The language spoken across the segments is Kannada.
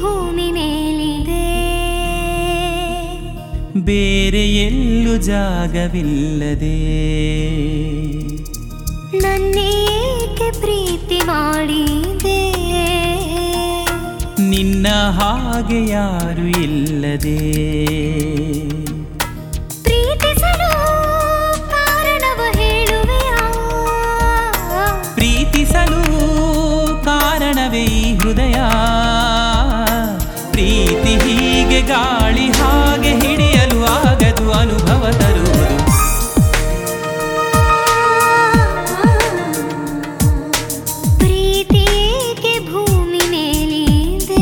ಭೂಮಿ ಮೇಲಿದೆ ಬೇರೆ ಎಲ್ಲೂ ಜಾಗವಿಲ್ಲದೆ ನನ್ನೇಕೆ ಪ್ರೀತಿ ಮಾಡಿದೆ ನಿನ್ನ ಹಾಗೆ ಯಾರು ಇಲ್ಲದೆ ಪ್ರೀತಿಸಲು ಕಾರಣವ ಹೇಳುವೆಯಾ ಪ್ರೀತಿಸಲು ಕಾರಣವೇ ಈ ಹೃದಯ ಪ್ರೀತಿ ಹೀಗೆ ಗಾಳಿ ಹಾಗೆ ಹಿಡಿಯಲು ಆಗದು ಅನುಭವ ತರುವುದು ಪ್ರೀತಿಗೆ ಭೂಮಿ ಮೇಲಿದೆ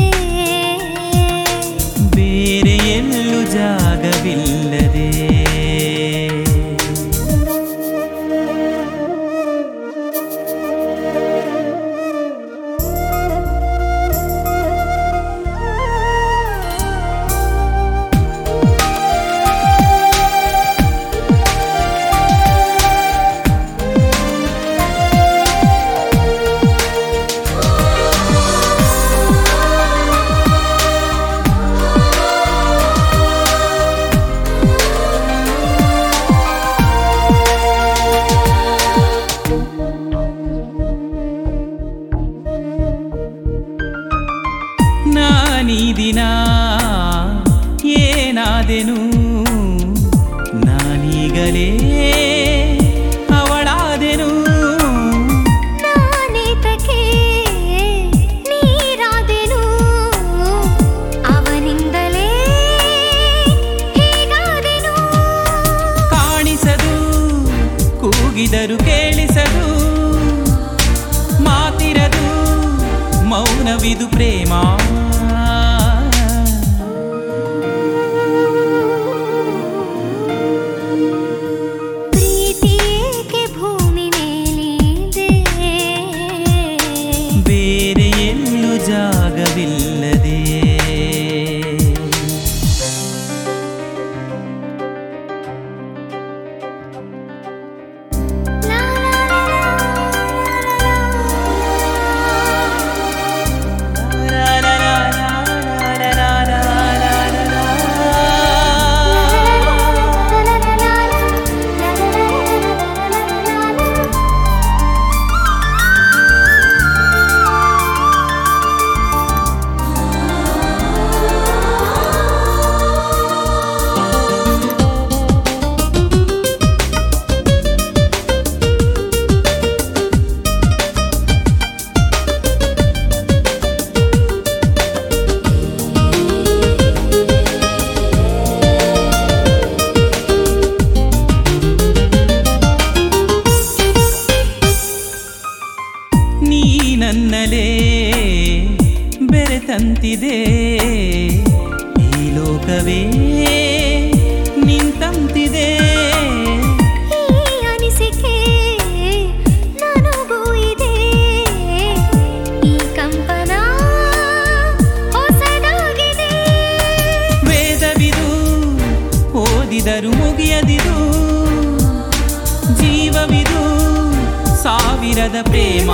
ಬೇರೆ ಎಲ್ಲೂ ಜಾಗವಿಲ್ಲದೆ ನಾನೀ ದಿನ ಏನಾದೆನು ನಾನೀಗಲೇ ಅವಳಾದೆನು ನಾನೇತಕ್ಕೆ ನೀರಾದೆನು ಅವನಿಂದಲೇ ಹೀಗಾದೆನು ಕಾಣಿಸದು ಕೂಗಿದರು ಕೇಳಿಸದು ಮಾತಿರದು ಮೌನವಿದು ಪ್ರೇಮ ಪ್ರೀತಿಗೆ ಭೂಮಿ ಮೇಲಿದೆ ಬೇರೆ ಎಲ್ಲೂ ಜಾಗವಿಲ್ಲದೆ ಲಾ ಲಾ ಲಾ ಲಾ ನೀ ನನ್ನಲೇ ಬೆರೆತಂತಿದೆ ಈ ಲೋಕವೇ ನಿಂತಂತಿದೆ ಈ ಅನಿಸಿಕೆ ನನಗೂ ಇದೆ ಈ ಕಂಪನ ಹೊಸದಾಗಿದೆ ವೇದವಿದು ಓದಿದರು ಮುಗಿಯದಿದು ಜೀವವಿದು ಸಾವಿರದ ಪ್ರೇಮ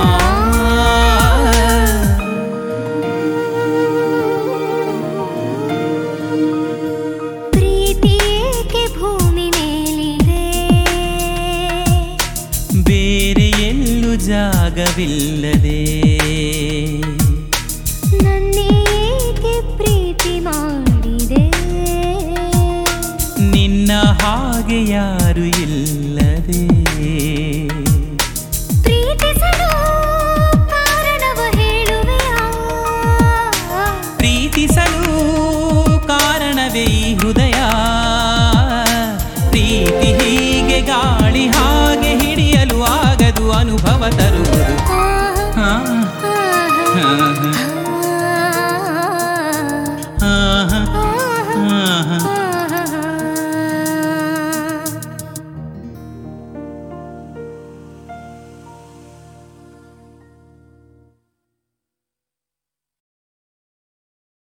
ಪ್ರೀತಿಗೆ ಭೂಮಿ ಮೇಲಿದೆ ಬೇರೆ ಎಲ್ಲೂ ಜಾಗವಿಲ್ಲದೆ